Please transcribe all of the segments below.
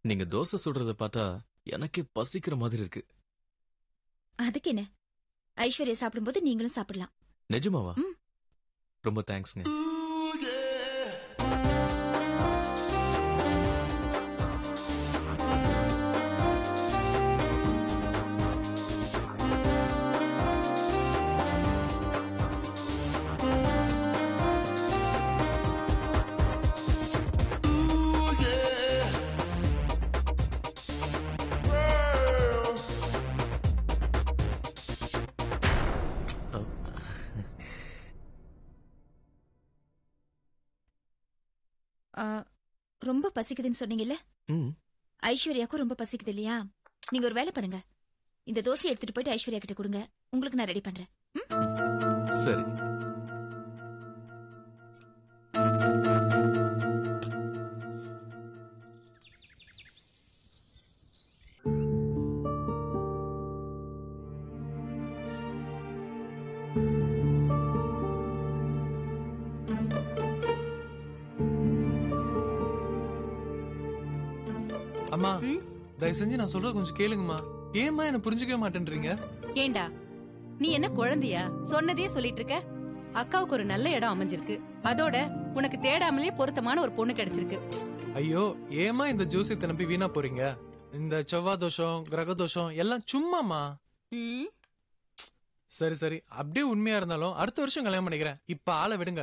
நீங்க தோசை சுடுறத பார்த்தா எனக்கே பசிக்கிற மாதிரி இருக்கு அதுக்கு என்ன ஐஸ்வர்யா சாப்பிடும்போது நீங்களும் சாப்பிடலாம் நிஜமாவா ம். ரொம்ப தேங்க்ஸ்ங்க ஆ, ரொம்ப பசிக்குதுன்னு சொன்னீங்கல்ல ம் ஐஸ்வர்யாக்கும் ரொம்ப பசிக்குது இல்லையா நீங்க ஒரு வேலை பண்ணுங்க இந்த தோசையை எடுத்துட்டு போயிட்டு ஐஸ்வர்யா கிட்ட கொடுங்க உங்களுக்கு நான் ரெடி பண்றேன் சரி அம்மா ம்? தயவு செஞ்சு நான் சொல்றது கொஞ்சம் கேளுங்கம்மா ஏம்மா என்ன புரிஞ்சுக்கவே மாட்டேன்றீங்க ஏண்டா நீ என்ன குழந்தையா சொன்னதே சொல்லிட்டு இருக்க அக்காவுக்கு ஒரு நல்ல இடம் அமைஞ்சிருக்கு அதோட உனக்கு தேடாமலே பொருத்தமான ஒரு பொண்ணு கிடைச்சிருக்கு ஐயோ ஏம்மா இந்த ஜோசியத்தை நம்பி வீணா போறீங்க இந்த செவ்வாய் தோஷம் கிரக தோஷம் எல்லாம் சும்மாமா ம், சரி சரி அப்படியே உண்மையா இருந்தாலும் அடுத்த வருஷம் கல்யாணம் பண்ணிக்கிறேன் இப்ப ஆளை விடுங்க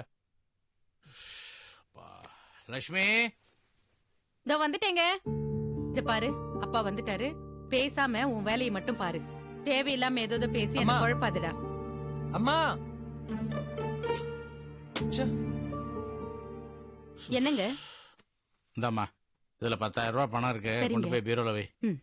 லட்சுமி இதோ வந்துட்டேங்க இத பாரு அப்பா வந்துட்டாரு பேசாம உன் வேலையை மட்டும் பாரு தேவையில்லாம ஏதோ ஏதோ பேசி என்ன அம்மா. குழப்பாதுடா அம்மா ச்சே, என்னங்க இந்தாம்மா இதுல பத்தாயிரம் ரூபாய் பணம் இருக்கு சரிங்க. கொண்டு போய் பீரோல வை ம்.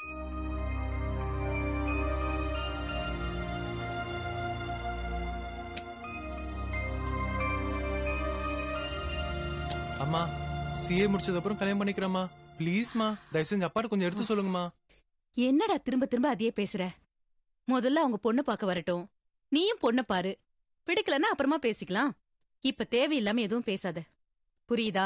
அம்மா சிஏ முடிச்சது அப்புறம் கல்யாணம் பண்ணிக்கிறேம்மா ப்ளீஸ்மா தயவு செஞ்சு அப்பாட்ட கொஞ்சம் எடுத்து சொல்லுங்கம்மா என்னடா திரும்ப திரும்ப அதையே பேசுற முதல்ல அவங்க பொண்ணு பார்க்க வரட்டும் நீயும் பொண்ணு பாரு பிடிக்கலன்னா அப்புறமா பேசிக்கலாம் இப்ப தேவையில்லாம எதுவும் பேசாத புரியுதா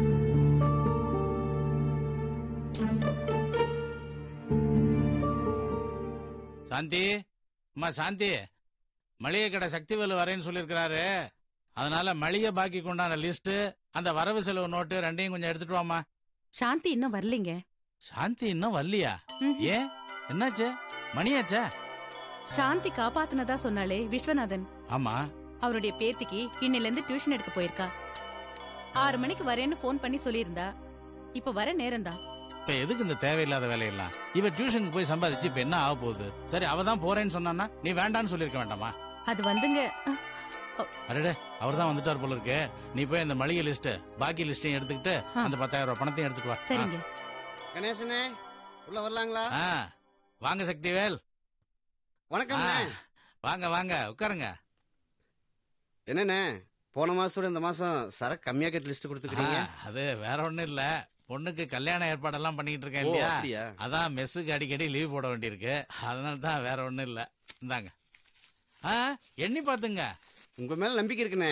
சாந்தி அம்மா சாந்தி மளிகை கடை சக்திவேலு வரேன்னு சொல்லியிருக்கிறாரு அதனால மளிகை பாக்கி கொண்டான லிஸ்ட் அந்த வரவு செலவு நோட்டு ரெண்டையும் கொஞ்சம் எடுத்துட்டு வாமா சாந்தி இன்னும் வரலைங்க சாந்தி இன்னும் வரலையா ம். ஏன் என்னாச்சு மணியாச்சா சாந்தி காப்பாத்துனதா சொன்னாலே விஸ்வநாதன் ஆமா அவருடைய பேத்திக்கு இன்னில இருந்து டியூஷன் எடுக்க போயிருக்கா ஆறு மணிக்கு வரேன்னு ஃபோன் பண்ணி சொல்லியிருந்தா இப்ப வர நேரம்தான் இப்ப எதுக்கு இந்த தேவையில்லாத வேலையெல்லாம் இவ டியூஷனுக்கு போய் சம்பாதிச்சு இப்ப என்ன ஆக போகுது சரி அவ தான் போறேன்னு சொன்னான்னா நீ வேண்டான்னு சொல்லிருக்க வேண்டாமா அது வந்துங்க அடடே அவர் தான் வந்துட்டார் போல இருக்கு நீ போய் அந்த மளிகை லிஸ்ட் பாக்கி லிஸ்டையும் எடுத்துக்கிட்டு ஆ. அந்த பத்தாயிரம் ரூபாய் பணத்தையும் எடுத்துட்டு வா சரிங்க கணேசனே உள்ள வரலாங்களா ஆ. வாங்க சக்திவேல் வணக்கம் ஆ. வாங்க வாங்க உட்காருங்க என்னண்ணே போன மாசத்தோட இந்த மாசம் சரக்கு கம்மியா கேட்டு லிஸ்ட் கொடுத்துக்கிறீங்க ஆ, அது வேற ஒண்ணும் இல்ல பொண்ணுக்கு கல்யாண ஏற்பாடெல்லாம் பண்ணிட்டு இருக்கேன் ஓ இல்லையா அப்படியா அதான் மெஸ்ஸுக்கு அடிக்கடி லீவ் போட வேண்டியிருக்கு அதனால தான் வேற ஒண்ணும் இல்ல இந்தாங்க ஆ, எண்ணி பாத்துங்க உங்க மேல நம்பிக்கை இருக்குண்ணே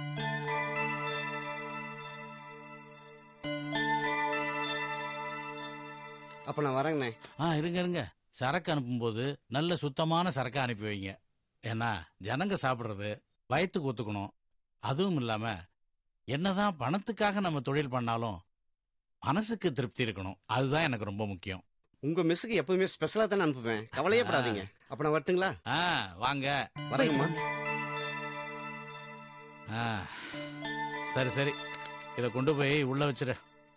அப்ப நான் வரேங்கண்ணே ஆ இருங்க இருங்க சரக்கு அனுப்பும்போது நல்ல சுத்தமான சரக்கா அனுப்பி வைங்க ஏன்னா ஜனங்க சாப்பிடுறது வயிற்றுக்கு ஒத்துக்கணும் அதுவும் இல்லாம என்னதான் பணத்துக்காக நம்ம தொழில் பண்ணாலும் மனசுக்கு திருப்தி இருக்கணும் அதுதான் எனக்கு ரொம்ப முக்கியம் உங்க மிஸ்ஸுக்கு எப்பவுமே ஸ்பெஷலா தானே அனுப்புவேன் கவலையே படாதீங்க அப்ப நான் வரட்டுங்களா ஆ வாங்க வரேங்கம்மா ஆ சரி சரி இதை கொண்டு போய் உள்ள வச்சிரு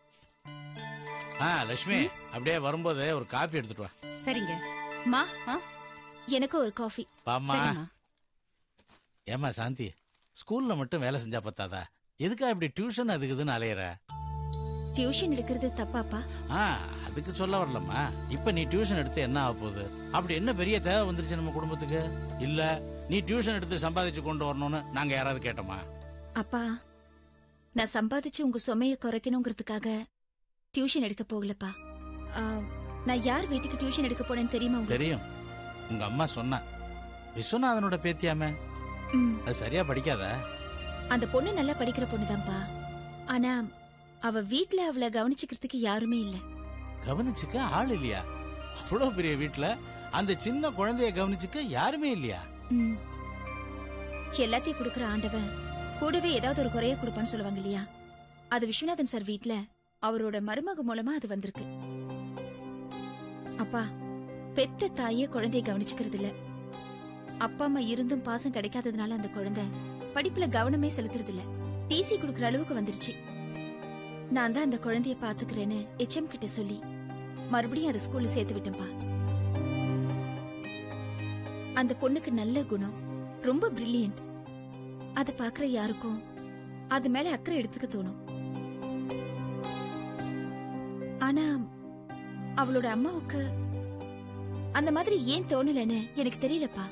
ஆ லட்சுமி அப்படியே வரும்போது ஒரு காப்பி எடுத்துட்டு வா சரிங்க மா ஆ? எனக்கு ஒரு காஃபி பாம்மா சரிம்மா ஏமா சாந்தி ஸ்கூல்ல மட்டும் வேலை செஞ்சா பத்தாதா எதுக்கா இப்படி டியூஷன் அதுக்கு இதுன்னு அலையிற டியூஷன் எடுக்கிறது தப்பாப்பா ஆ அதுக்கு சொல்ல வரலம்மா இப்ப நீ டியூஷன் எடுத்து என்ன ஆக போகுது அப்படி என்ன பெரிய தேவை வந்துருச்சு நம்ம குடும்பத்துக்கு இல்ல நீ டியூஷன் எடுத்து சம்பாதிச்சு கொண்டு வரணும்னு நாங்க யாராவது கேட்டோமா அப்பா நான் சம்பாதிச்சு உங்க சுமைய குறைக்கணுங்கிறதுக்காக டியூஷன் எடுக்க போகலப்பா ஆ, நான் யார் வீட்டுக்கு டியூஷன் எடுக்க போனேன்னு தெரியுமா உங்களுக்கு தெரியும் உங்க அம்மா சொன்னா விஸ்வநாதனோட பேத்தியாமே ம், அது சரியா படிக்காத அந்த பொண்ணு நல்லா படிக்கிற பொண்ணுதான்ப்பா ஆனா அவ வீட்ல அவளை கவனிச்சுக்கிறதுக்கு யாருமே இல்ல கவனிச்சுக்க ஆள் இல்லையா அவ்வளவு பெரிய வீட்டுல அந்த சின்ன குழந்தைய கவனிச்சுக்க யாருமே இல்லையா ம். எல்லாத்தையும் கொடுக்கற ஆண்டவன் கூடவே ஏதாவது ஒரு குறைய கொடுப்பான்னு சொல்லுவாங்க இல்லையா அது விஸ்வநாதன் சார் வீட்ல அவரோட மருமக மூலமா அது வந்திருக்கு அப்பா பெத்த தாயே குழந்தைய கவனிச்சுக்கிறது இல்ல அப்பா அம்மா இருந்தும் பாசம் கிடைக்காததுனால அந்த குழந்தை படிப்புல கவனமே செலுத்துறது இல்ல டிசி கொடுக்கற அளவுக்கு வந்துருச்சு நான் தான் அந்த குழந்தைய பாத்துக்கிறேன்னு எச்எம் கிட்ட சொல்லி மறுபடியும் அதை ஸ்கூல்ல சேர்த்து விட்டேன்பா அந்த பொண்ணுக்கு நல்ல குணம் ரொம்ப பிரில்லியன்ட் அத பாக்குற யாருக்கும் அது மேல அக்கறை எடுத்துக்க தோணும் ஆனா அவளோட அம்மாவுக்கு அந்த மாதிரி ஏன் தோணலன்னு எனக்கு தெரியலப்பா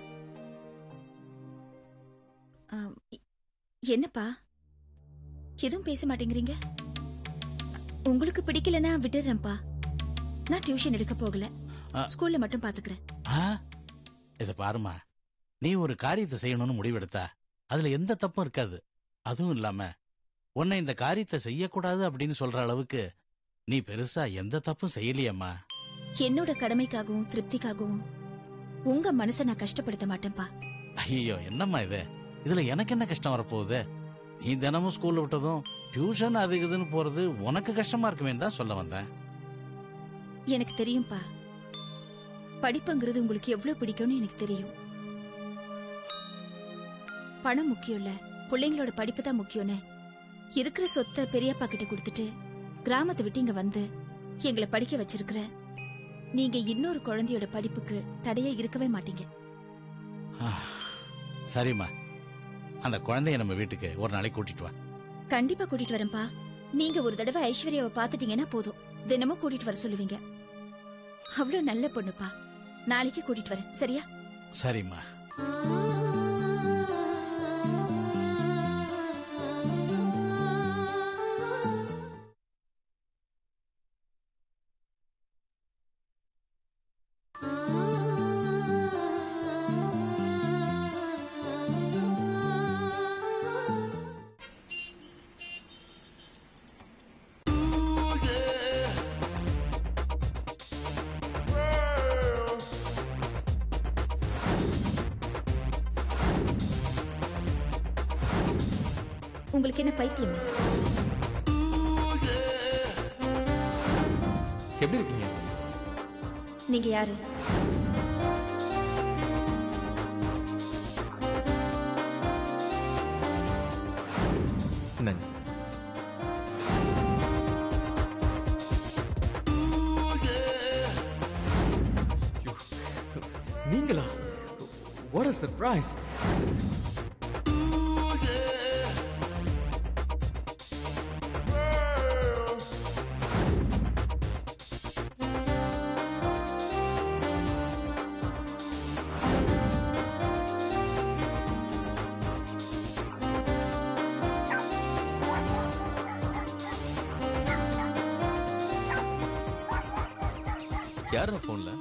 ஆம், இ- என்னப்பா எதுவும் பேச மாட்டேங்கிறீங்க உங்களுக்கு பிடிக்கலன்னா விட்டுறேன்ப்பா நான் டியூஷன் எடுக்க போகல ஆ. ஸ்கூல்ல மட்டும் பாத்துக்கிறேன் ஆ? இத பாருமா நீ ஒரு காரியத்தை செய்யணும்னு முடிவெடுத்தா அதுல எந்த தப்பும் இருக்காது அதுவும் இல்லாம உன்னை இந்த காரியத்தை செய்யக்கூடாது அப்படின்னு சொல்ற அளவுக்கு நீ பெருசா எந்த தப்பும் செய்யலையம்மா என்னோட கடமைக்காகவும் திருப்திக்காகவும் உங்க மனசை நான் கஷ்டப்படுத்த மாட்டேன்ப்பா ஐயோ என்னம்மா இது இதுல எனக்கு என்ன கஷ்டம் வரப்போகுது நீ தினமும் ஸ்கூல்ல விட்டதும் டியூஷன் அது இதுன்னு போறது உனக்கு கஷ்டமா இருக்குமேன்னு தான் சொல்ல வந்தேன் எனக்கு தெரியும்பா படிப்புங்கிறது உங்களுக்கு எவ்வளவு பிடிக்கும்னு எனக்கு தெரியும் பணம் முக்கியம் இல்ல பிள்ளைங்களோட படிப்பு தான் முக்கியம்னு இருக்கிற சொத்தை பெரியப்பா கிட்ட கொடுத்துட்டு கிராமத்தை விட்டு இங்க வந்து எங்களை படிக்க வச்சிருக்கிற நீங்க இன்னொரு குழந்தையோட படிப்புக்கு தடையா இருக்கவே மாட்டீங்க ஆ, சரிம்மா அந்த குழந்தைய நம்ம வீட்டுக்கு ஒரு நாளைக்கு கூட்டிட்டு வா கண்டிப்பா கூட்டிட்டு வரேன்பா நீங்க ஒரு தடவை ஐஸ்வர்யாவை பாத்துட்டீங்கன்னா போதும் தினமும் கூட்டிட்டு வர சொல்லுவீங்க அவ்வளவு நல்ல பொண்ணுப்பா நாளைக்கு கூட்டிட்டு வரேன் சரியா சரிம்மா உங்களுக்கு என்ன பைத்தியமா எப்படி இருக்கீங்க நீங்க யாரு என்னங்க ஐயோ, நீங்களா வாட் அ சர்ப்ரைஸ் யாரா போன்ல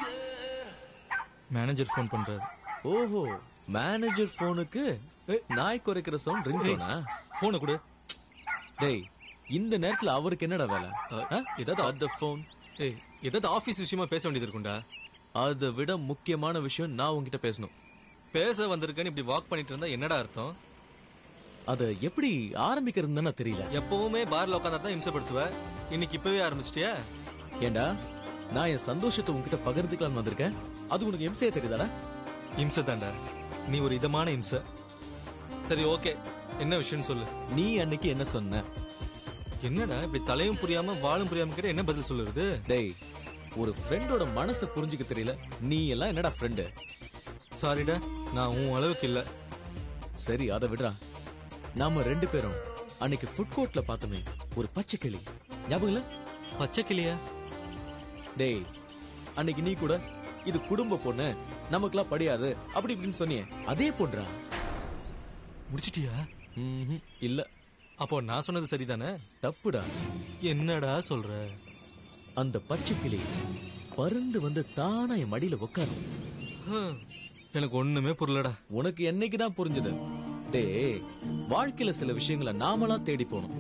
மேனேஜர் ஃபோன் பண்றாரு ஓஹோ மேனேஜர் போனுக்கு நாய் குறைக்கிற சவுண்ட் ரிங்டோனா போனை கொடு டேய் இந்த நேரத்துல அவருக்கு என்னடா வேலை அஹ், ஏதாவது அந்த போன் ஏய் ஏதாவது ஆபீஸ் விஷயமா பேச வேண்டியது இருக்கும்டா அதை விட முக்கியமான விஷயம் நான் உன்கிட்ட பேசணும் பேச வந்திருக்கேன்னு இப்படி வாக் பண்ணிட்டு இருந்தா என்னடா அர்த்தம் அதை எப்படி ஆரம்பிக்கிறதுன்னு தெரியல எப்பவுமே பார்ல உட்காந்தா தான் இம்சப்படுத்துவ இன்னைக்கு இப்பவே ஆரம்பிச்சிட்டியா ஏண்டா நான் என் சந்தோஷத்தை உன்கிட்ட பகிர்ந்துக்கலாம்னு வந்திருக்கேன் அது உனக்கு எம்சையா தெரியுதாடா இம்சை தான்டா நீ ஒரு இதமான இம்சை சரி ஓகே என்ன விஷயம் சொல்லு நீ அன்னைக்கு என்ன சொன்ன என்னடா இப்படி தலையும் புரியாம வாழும் புரியாம கிட்ட என்ன பதில் சொல்லுறது டேய் ஒரு ஃப்ரெண்டோட மனசை புரிஞ்சுக்க தெரியல நீ எல்லாம் என்னடா ஃப்ரெண்டு சாரிடா நான் உன் அளவுக்கு இல்ல சரி அதை விடுறா நாம ரெண்டு பேரும் அன்னைக்கு ஃபுட் கோர்ட்ல பார்த்தோமே ஒரு பச்சை கிளி ஞாபகம் இல்ல பச்சை கிளியா டேய் அன்னைக்கு நீ கூட இது குடும்ப பொண்ணு நமக்கெல்லாம் படியாது அப்படி இப்படின்னு சொன்னியே அதே பொண்ணுடா முடிச்சிட்டியா ம்ஹும், இல்ல அப்போ நான் சொன்னது சரிதானே தப்புடா என்னடா சொல்ற அந்த பச்சை கிளி பறந்து வந்து தானா என் மடியில உட்காரும் ஹம், எனக்கு ஒண்ணுமே புரியலடா உனக்கு என்னைக்குதான் புரிஞ்சது டேய் வாழ்க்கையில சில விஷயங்களை நாமளா தேடி போகணும்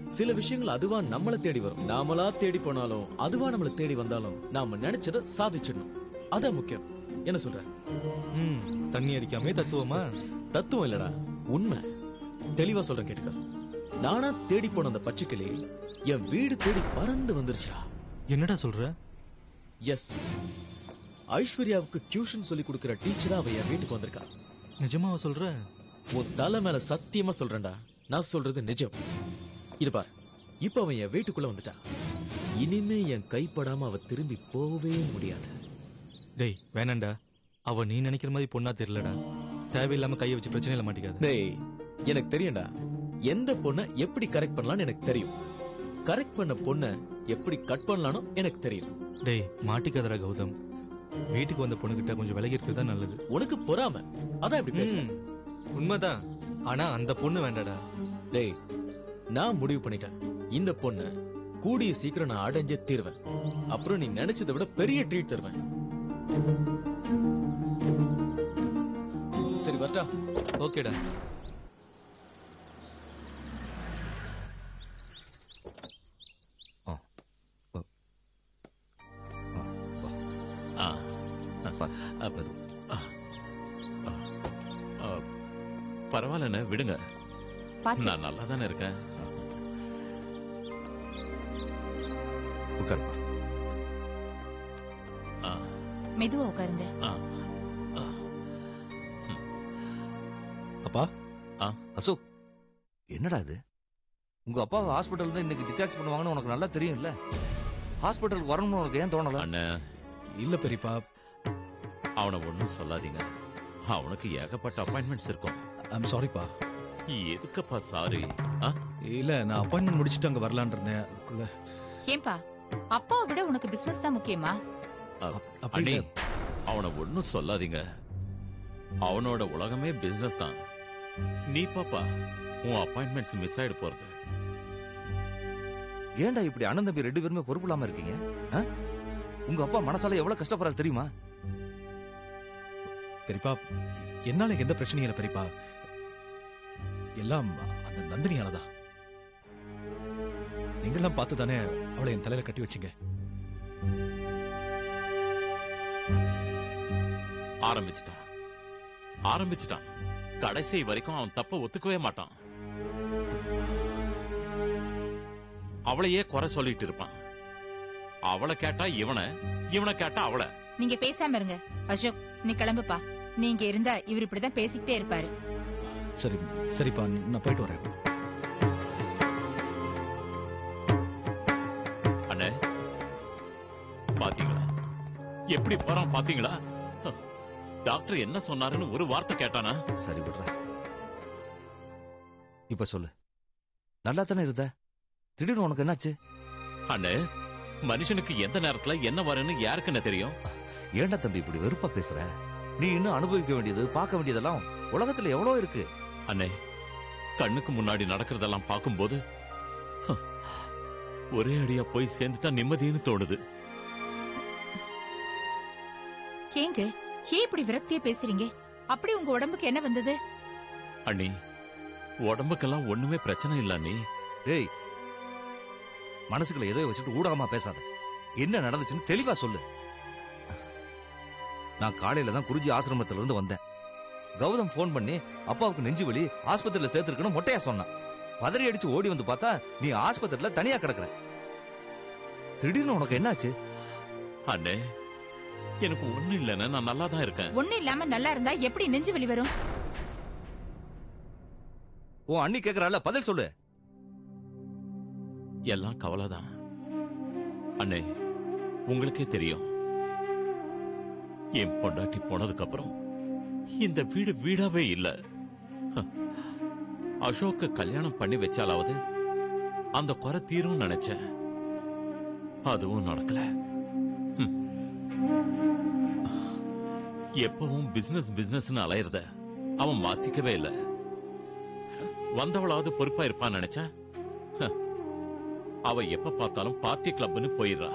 சில விஷயங்கள் அதுவா நம்மள தேடி வரும் நாமளா தேடி போனாலும் அதுவா நம்மள தேடி வந்தாலும் நாம நினைச்சத சாதிச்சிடணும் அதான் முக்கியம் என்ன சொல்ற ம் தண்ணி அடிக்காமே தத்துவமா தத்துவம் இல்லடா உண்மை தெளிவா சொல்றேன் கேட்டுக்க நானா தேடி போன அந்த பச்சைக்கிளி என் வீடு தேடி பறந்து வந்துருச்சுடா என்னடா சொல்ற எஸ் ஐஸ்வர்யாவுக்கு டியூஷன் சொல்லி கொடுக்கிற டீச்சரா அவ என் வீட்டுக்கு வந்திருக்கா நிஜமாவா சொல்ற உன் தலை மேல சத்தியமா சொல்றேன்டா நான் சொல்றது நிஜம் இது பார் இப்ப அவன் என் வீட்டுக்குள்ள வந்துட்டான் இனிமே என் கைப்படாம அவ திரும்பி போகவே முடியாது டேய் வேணாண்டா அவ நீ நினைக்கிற மாதிரி பொண்ணா தெரியலடா தேவையில்லாம கையை வச்சு பிரச்சனையில மாட்டிக்காத டேய் எனக்கு தெரியும்டா எந்த பொண்ண எப்படி கரெக்ட் பண்ணலாம்னு எனக்கு தெரியும் கரெக்ட் பண்ண பொண்ண எப்படி கட் பண்ணலாம்னு எனக்கு தெரியும் டேய் மாட்டிக்காதடா கௌதம் வீட்டுக்கு வந்த பொண்ணுகிட்ட கொஞ்சம் விலகி இருக்கிறது தான் நல்லது உனக்கு பொறாம அதான் இப்படி பேச ம், உண்மைதான் ஆனா அந்த பொண்ணு வேண்டாடா டேய் நான் முடிவு பண்ணிட்டேன் இந்த பொண்ண கூடிய சீக்கிரம் நான் அடைஞ்சே தீர்வேன் அப்புறம் நீ நினைச்சதை விட பெரிய ட்ரீட் தருவேன் சரி வரட்டா ஓகேடா ஆ அப்ப பரவாயில்லண்ணே விடுங்க பாத்து நான் நல்லா தானே இருக்கேன் உட்காருப்பா ஆ, மெதுவா உட்காருங்க ஆ, ஆ. அப்பா ஆ. அசோக் என்னடா இது உங்க அப்பாவை ஹாஸ்பிட்டல் தான் இன்னைக்கு டிஸ்சார்ஜ் பண்ணுவாங்கன்னு உனக்கு நல்லா தெரியும்ல ஹாஸ்பிட்டலுக்கு வரணும்னு உனக்கு ஏன் தோணல அண்ணே இல்ல பெரியப்பா அவனை ஒன்றும் சொல்லாதீங்க அவனுக்கு ஏகப்பட்ட அப்பாயின்மெண்ட்ஸ் இருக்கும் ஐம் சாரிப்பா எதுக்குப்பா சாரி இல்ல நான் அப்பாயின்மெண்ட் முடிச்சுட்டு அங்க வரலான் இருந்தேன் அதுக்குள்ள ஏன்பா அப்பாவை விட உனக்கு பிசினஸ் தான் முக்கியமா அப்படி அண்ணே இல்ல. அவனை ஒன்றும் சொல்லாதீங்க அவனோட உலகமே பிசினஸ் தான் நீ பாப்பா உன் அப்பாயின்மெண்ட்ஸ் மிஸ் ஆயிட போறது ஏன்டா இப்படி அண்ணன் தம்பி ரெண்டு பேருமே பொறுப்பு இல்லாம இருக்கீங்க ஆ? உங்க அப்பா மனசால எவ்வளவு கஷ்டப்படுறாரு தெரியுமா பெரியப்பா என்னால எந்த பிரச்சனையும் இல்ல பெரியப்பா எல்லாம் அந்த நந்தினியாலதான் நீங்களாம் பார்த்து தானே அவளை என் தலையில கட்டி வச்சீங்க ஆரம்பிச்சிட்டான் ஆரம்பிச்சிட்டான் கடைசி வரைக்கும் அவன் தப்ப ஒத்துக்கவே மாட்டான் அவளையே குறை சொல்லிட்டு இருப்பான் அவளை கேட்டா இவனை இவனை கேட்டா அவளை நீங்க பேசாம இருங்க அசோக் நீ கிளம்புப்பா நீங்க இருந்தா இவர் இப்படிதான் பேசிக்கிட்டே இருப்பாரு சரி சரிப்பா நான் போயிட்டு வரேன் அண்ணே பாத்தீங்களா எப்படி போறான் பாத்தீங்களா ஹ, டாக்டர் என்ன சொன்னாருன்னு ஒரு வார்த்தை கேட்டானா சரி விடுற இப்ப சொல்லு நல்லா தானே இருந்த திடீர்னு உனக்கு என்னாச்சு அண்ணே மனுஷனுக்கு எந்த நேரத்துல என்ன வரும்னு யாருக்கு என்ன தெரியும் ஏன்டா தம்பி இப்படி வெறுப்பா பேசுற நீ இன்னும் அனுபவிக்க வேண்டியது பார்க்க வேண்டியதெல்லாம் உலகத்துல எவ்வளவு இருக்கு அண்ணே கண்ணுக்கு முன்னாடி நடக்கிறதெல்லாம் பார்க்கும்போது ஹ, ஒரே அடியா போய் சேர்ந்துட்டா நிம்மதின்னு தோணுது ஏங்க ஏன் இப்படி விரக்தியா பேசுறீங்க அப்படி உங்க உடம்புக்கு என்ன வந்தது அண்ணி உடம்புக்கெல்லாம் ஒண்ணுமே பிரச்சனை இல்ல அண்ணி டேய் மனசுக்குள்ள ஏதோ வச்சுட்டு ஊடகமா பேசாத என்ன நடந்துச்சுன்னு தெளிவா சொல்லு நான் காலையில தான் குருஜி ஆசிரமத்துல இருந்து வந்தேன் கௌதம் ஃபோன் பண்ணி அப்பாவுக்கு நெஞ்சு வலி ஆஸ்பத்திரியில சேர்த்திருக்கணும் மொட்டையா சொன்னான் பதறி அடிச்சு ஓடி வந்து பார்த்தா நீ ஆஸ்பத்திரியில தனியா கிடக்குற திடீர்னு உனக்கு என்னாச்சு அண்ணே எனக்கு ஒண்ணு இல்லைன்னு நான் நல்லா தான் இருக்கேன் ஒண்ணு இல்லாம நல்லா இருந்தா எப்படி நெஞ்சு வலி வரும் உன் அண்ணி கேக்குறால பதில் சொல்லு எல்லாம் கவலைதான் அண்ணே உங்களுக்கே தெரியும் என் பொண்டாட்டி போனதுக்கு அப்புறம் இந்த வீடு வீடாவே இல்ல ஹ. அசோக்க கல்யாணம் பண்ணி வச்சாலாவது அந்த குறை தீரும் நினைச்சேன் அதுவும் நடக்கல ஹம். எப்பவும் பிசினஸ் பிசினஸ்னு அலையறத அவன் மாத்திக்கவே இல்ல வந்தவளாவது பொறுப்பா இருப்பான்னு நினைச்சா ஹ. அவ எப்ப பார்த்தாலும் பார்ட்டி கிளப்னு போயிடுறா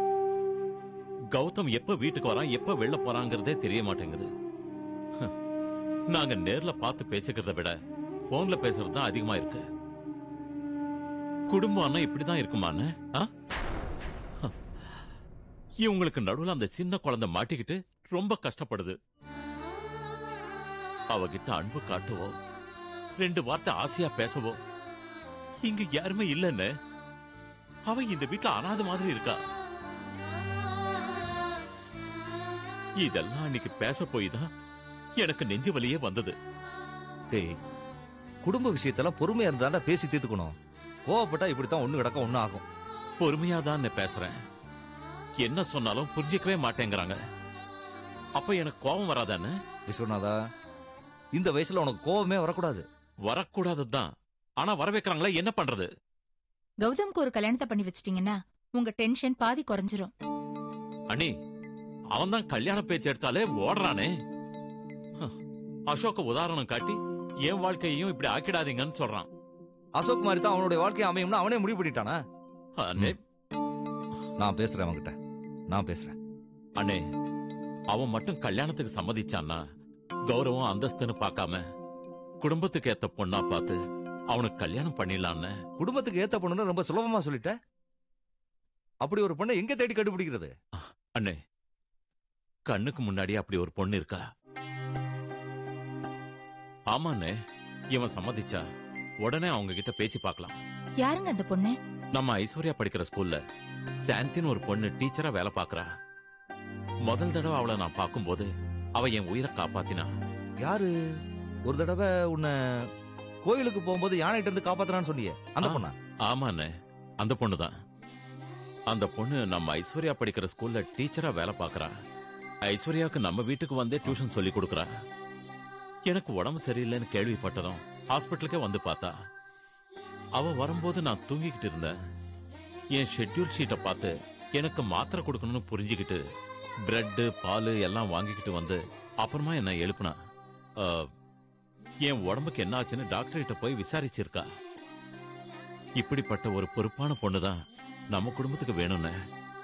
கௌதம் எப்ப வீட்டுக்கு வரான் எப்ப வெளில போறாங்கிறதே தெரிய மாட்டேங்குது ஹ. நாங்க நேர்ல பார்த்து பேசிக்கிறத விட போன்ல பேசுறது தான் அதிகமா இருக்கு குடும்பம்னா இப்படிதான் இருக்குமான்னு ஆ? ஹ. இவங்களுக்கு நடுவுல அந்த சின்ன குழந்தை மாட்டிக்கிட்டு ரொம்ப கஷ்டப்படுது அவகிட்ட அன்பு காட்டவோ ரெண்டு வார்த்தை ஆசையா பேசவோ இங்க யாருமே இல்லைன்னு அவ இந்த வீட்டுல அனாதை மாதிரி இருக்கா இதெல்லாம் அன்னைக்கு பேச போய் தான் எனக்கு நெஞ்சு வலியே வந்தது டேய் குடும்ப விஷயத்தெல்லாம் பொறுமையா இருந்தாண்டா பேசி தீர்த்துக்கணும் கோவப்பட்டா இப்படித்தான் ஒண்ணு கிடக்க ஒண்ணு ஆகும் பொறுமையா தான் நான் பேசுறேன் என்ன சொன்னாலும் புரிஞ்சுக்கவே மாட்டேங்கிறாங்க அப்ப எனக்கு கோபம் வராதானே விஸ்வநாதா இந்த வயசுல உனக்கு கோவமே வரக்கூடாது வரக்கூடாதுதான் ஆனா வர வைக்கிறாங்களே என்ன பண்றது கௌதம்க்கு ஒரு கல்யாணத்தை பண்ணி வச்சிட்டீங்கன்னா உங்க டென்ஷன் பாதி குறைஞ்சிரும் அண்ணி அவன் தான் கல்யாண பேச்சு எடுத்தாலே ஓடுறானே ஹ, அசோக்க உதாரணம் காட்டி என் வாழ்க்கையையும் இப்படி ஆக்கிடாதீங்கன்னு சொல்றான் அசோக் மாதிரி தான் அவனுடைய வாழ்க்கை அமையும்னு அவனே முடிவு பண்ணிட்டானா அண்ணே நான் பேசுறேன் அவன்கிட்ட நான் பேசுறேன் அண்ணே அவன் மட்டும் கல்யாணத்துக்கு சம்மதிச்சான்னா கௌரவம் அந்தஸ்துன்னு பார்க்காம குடும்பத்துக்கு ஏத்த பொண்ணா பார்த்து அவனுக்கு கல்யாணம் பண்ணிடலான்னு குடும்பத்துக்கு ஏத்த பொண்ணுன்னு ரொம்ப சுலபமா சொல்லிட்ட அப்படி ஒரு பொண்ணை எங்க தேடி கண்டுபிடிக்கிறது அண்ணே கண்ணுக்கு முன்னாடி அப்படி ஒரு பொண்ணு இருக்கா ஆமாண்ணே இவன் சம்மதிச்சா உடனே அவங்க கிட்ட பேசி பார்க்கலாம் யாருங்க அந்த பொண்ணு நம்ம ஐஸ்வர்யா படிக்கிற ஸ்கூல்ல சாந்தின்னு ஒரு பொண்ணு டீச்சரா வேலை பார்க்கறா முதல் தடவை அவளை நான் பார்க்கும்போது அவ என் உயிரை காப்பாத்தினா யாரு ஒரு தடவை உன்னை கோயிலுக்கு போகும்போது யானைகிட்ட இருந்து காப்பாத்துறான்னு சொன்னியே அந்த ஆ. பொண்ணா ஆமாண்ணே அந்த பொண்ணு தான் அந்த பொண்ணு நம்ம ஐஸ்வர்யா படிக்கிற ஸ்கூல்ல டீச்சரா வேலை பார்க்கறா ஐஸ்வர்யாவுக்கு நம்ம வீட்டுக்கு வந்தே டியூஷன் சொல்லி கொடுக்கறா எனக்கு உடம்பு சரியில்லைன்னு கேள்விப்பட்டதும் ஹாஸ்பிட்டலுக்கே வந்து பார்த்தா அவ வரும்போது நான் தூங்கிக்கிட்டு இருந்தேன் என் ஷெட்யூல் ஷீட்டை பார்த்து எனக்கு மாத்திரை கொடுக்கணும்னு புரிஞ்சுக்கிட்டு பிரெட்டு பால் எல்லாம் வாங்கிக்கிட்டு வந்து அப்புறமா என்ன எழுப்புனா ஆ, என் உடம்புக்கு என்ன ஆச்சுன்னு டாக்டர் கிட்ட போய் விசாரிச்சிருக்கா இப்படிப்பட்ட ஒரு பொறுப்பான பொண்ணுதான் நம்ம குடும்பத்துக்கு வேணும்னு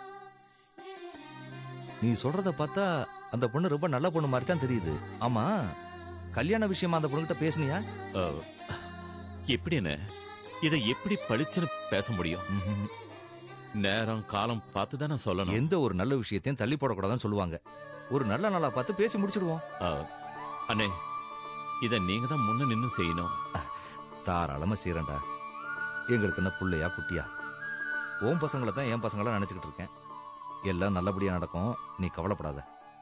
நீ சொல்றத பார்த்தா அந்த பொண்ணு ரொம்ப நல்ல பொண்ணு மாதிரி தான் தெரியுது ஆமா கல்யாண விஷயமா அந்த பொண்ணுகிட்ட பேசுனியா அஹ், எப்படின்னு இதை எப்படி பளிச்சுன்னு பேச முடியும் நேரம் காலம் பார்த்து தானே சொல்லணும் எந்த ஒரு நல்ல விஷயத்தையும் தள்ளி போடக்கூடாதுன்னு சொல்லுவாங்க ஒரு நல்ல நாளா பார்த்து பேசி முடிச்சிடுவோம் அஹ், அண்ணே இதை நீங்க தான் முன்ன நின்னு செய்யணும் தாராளமா செய்யறேன்டா எங்களுக்கு என்ன புள்ளையா குட்டியா உன் பசங்களை தான் என் பசங்களா நினைச்சுக்கிட்டு இருக்கேன் எல்லாம் நல்லபடியா நடக்கும் நீ கவலைப்படாத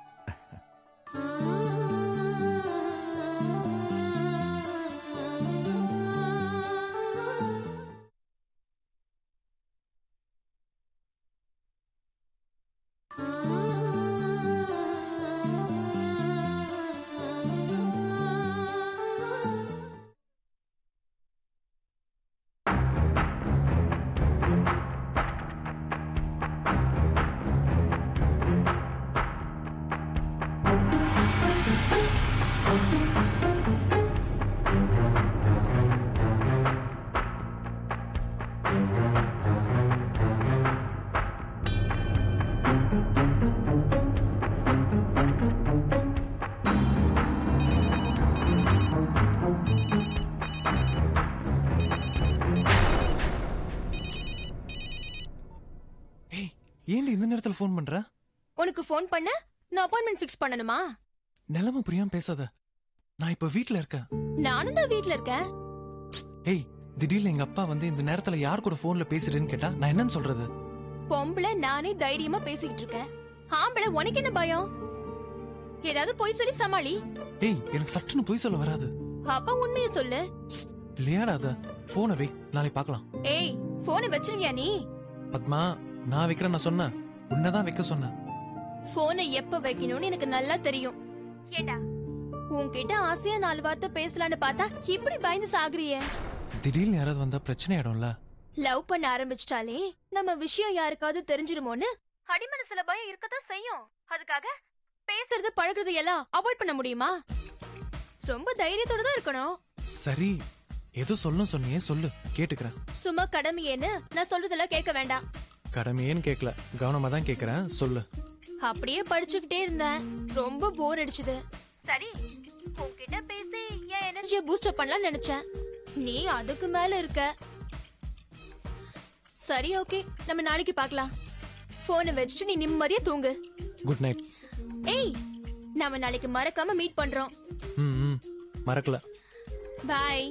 ஏன்டி இந்த நேரத்துல ஃபோன் பண்ற உனக்கு ஃபோன் பண்ண நான் அப்பாயின்மெண்ட் ஃபிக்ஸ் பண்ணணுமா நிலைமை புரியாம பேசாத நான் இப்ப வீட்ல இருக்கேன் நானும் தான் வீட்ல இருக்கேன் ஏய் திடீர்னு எங்க அப்பா வந்து இந்த நேரத்துல யார் கூட போன்ல பேசுறேன்னு கேட்டா நான் என்னன்னு சொல்றது பொம்பளை நானே தைரியமா பேசிக்கிட்டு இருக்கேன் ஆம்பளை உனக்கு என்ன பயம் ஏதாவது பொய் சொல்லி சமாளி ஏய் எனக்கு சட்டுன்னு பொய் சொல்ல வராது அப்பா உண்மையை சொல்லு விளையாடாத போனை வை நாளை பார்க்கலாம் ஏய் போனை வச்சிருவியா நீ பத்மா நான் வைக்கிறேன் நான் சொன்னேன் உன்னதான் வைக்க சொன்னேன் போனை எப்ப வைக்கணும்னு எனக்கு நல்லா தெரியும் ஏண்டா உன்கிட்ட ஆசையா நாலு வார்த்தை பேசலான்னு பார்த்தா இப்படி பயந்து சாகுறியே திடீர்னு யாராவது வந்தா பிரச்சனை ஆயிடும்ல லவ் பண்ண ஆரம்பிச்சிட்டாலே நம்ம விஷயம் யாருக்காவது தெரிஞ்சிருமோன்னு அடிமனசுல பயம் இருக்கத்தான் செய்யும் அதுக்காக பேசுறது பழகுறது எல்லாம் அவாய்ட் பண்ண முடியுமா ரொம்ப தைரியத்தோட தான் இருக்கணும் சரி ஏதோ சொல்லணும் சொன்னியே சொல்லு கேட்டுக்கிறேன் சும்மா கடமையேன்னு நான் சொல்றதெல்லாம் கேட்க வேண்டாம் கடமையேன்னு கேட்கல கவனமா தான் கேக்குறேன் சொல்லு அப்படியே படிச்சுக்கிட்டே இருந்தேன் ரொம்ப போர் அடிச்சுது சரி உன்கிட்ட பேசி என் எனர்ஜியை பூஸ்ட் அப் பண்ணலாம் நினைச்சேன் நீ அதுக்கு மேல இருக்க சரி ஓகே நம்ம நாளைக்கு பார்க்கலாம் போனை வச்சுட்டு நீ நிம்மதியா தூங்கு குட் நைட் ஏய் நம்ம நாளைக்கு மறக்காம மீட் பண்றோம் ம் ம் மறக்கல பாய்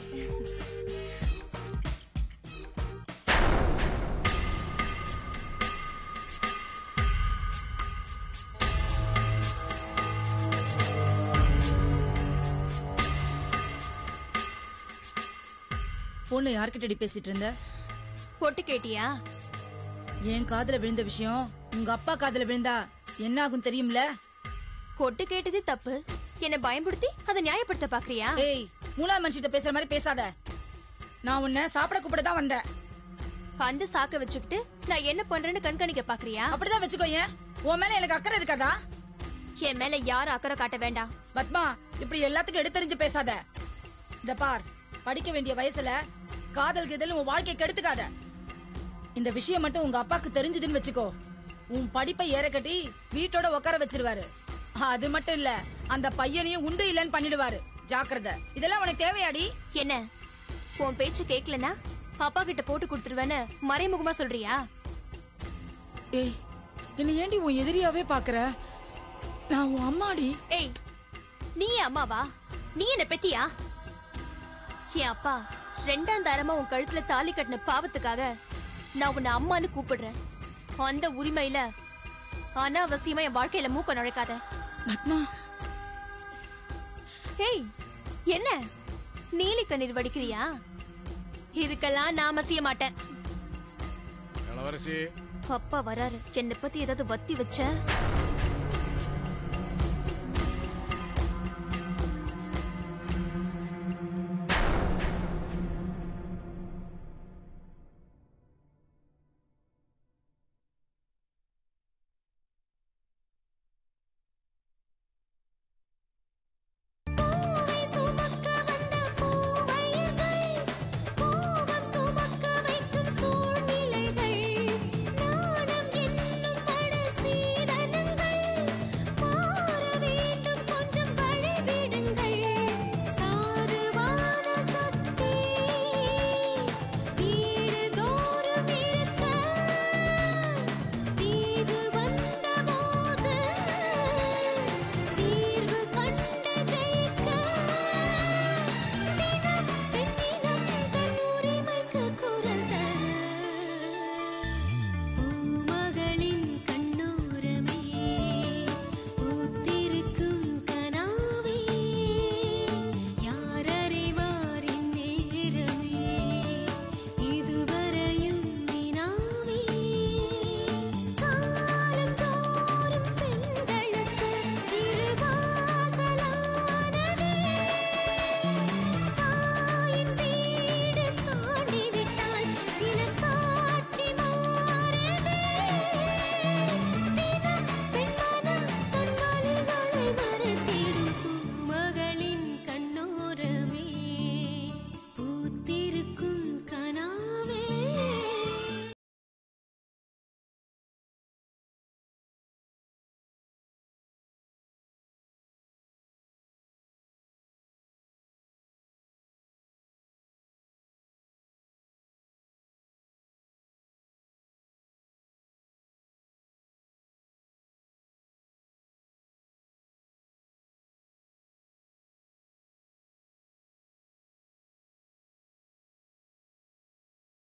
பொண்ணு யார்கிட்டடி பேசிட்டு இருந்த பொட்டு கேட்டியா என் காதுல விழுந்த விஷயம் உங்க அப்பா காதுல விழுந்தா என்ன ஆகும் தெரியும்ல பொட்டு கேட்டது தப்பு என்ன பயன்படுத்தி அதை நியாயப்படுத்த பாக்குறியா ஏய் மூணாவது மனுஷிட்ட பேசுற மாதிரி பேசாத நான் உன்னை சாப்பிட கூப்பிட தான் வந்தேன் அந்த சாக்க வச்சுக்கிட்டு நான் என்ன பண்றேன்னு கண்காணிக்க பாக்குறியா அப்படிதான் வச்சுக்கோ ஏன் உன் மேல எனக்கு அக்கறை இருக்காதா என் மேல யாரும் அக்கறை காட்ட வேண்டாம் பத்மா இப்படி எல்லாத்துக்கும் எடுத்தறிஞ்சு பேசாத இந்த பார் படிக்க வேண்டிய வயசுல காதல் கிதல் உன் வாழ்க்கை கெடுத்துக்காத இந்த விஷயம் மட்டும் உங்க அப்பாக்கு தெரிஞ்சதுன்னு வச்சுக்கோ உன் படிப்பை ஏற கட்டி வீட்டோட உட்கார வச்சிருவாரு அது மட்டும் இல்ல அந்த பையனையும் உண்டு இல்லைன்னு பண்ணிடுவாரு ஜாக்கிரதை இதெல்லாம் உனக்கு தேவையாடி என்ன உன் பேச்சு கேக்கலனா அப்பா கிட்ட போட்டு கொடுத்துருவேன்னு மறைமுகமா சொல்றியா ஏய் என்ன ஏண்டி உன் எதிரியாவே பாக்குற நான் உன் அம்மாடி ஏய் நீ என் அம்மாவா நீ என்ன பெத்தியா என் அப்பா ரெண்டாம் தாரமா உன் கழுத்துல தாலி கட்டின பாவத்துக்காக நான் உன்னை அம்மான்னு கூப்பிடுறேன் அந்த உரிமையில அனாவசியமா என் வாழ்க்கையில மூக்க நுழைக்காத பத்மா ஏய் என்ன நீலி கண்ணீர் வடிக்கிறியா இதுக்கெல்லாம் நாம செய்ய மாட்டேன் இளவரசி அப்பா வராரு என்னை பத்தி ஏதாவது வத்தி வச்ச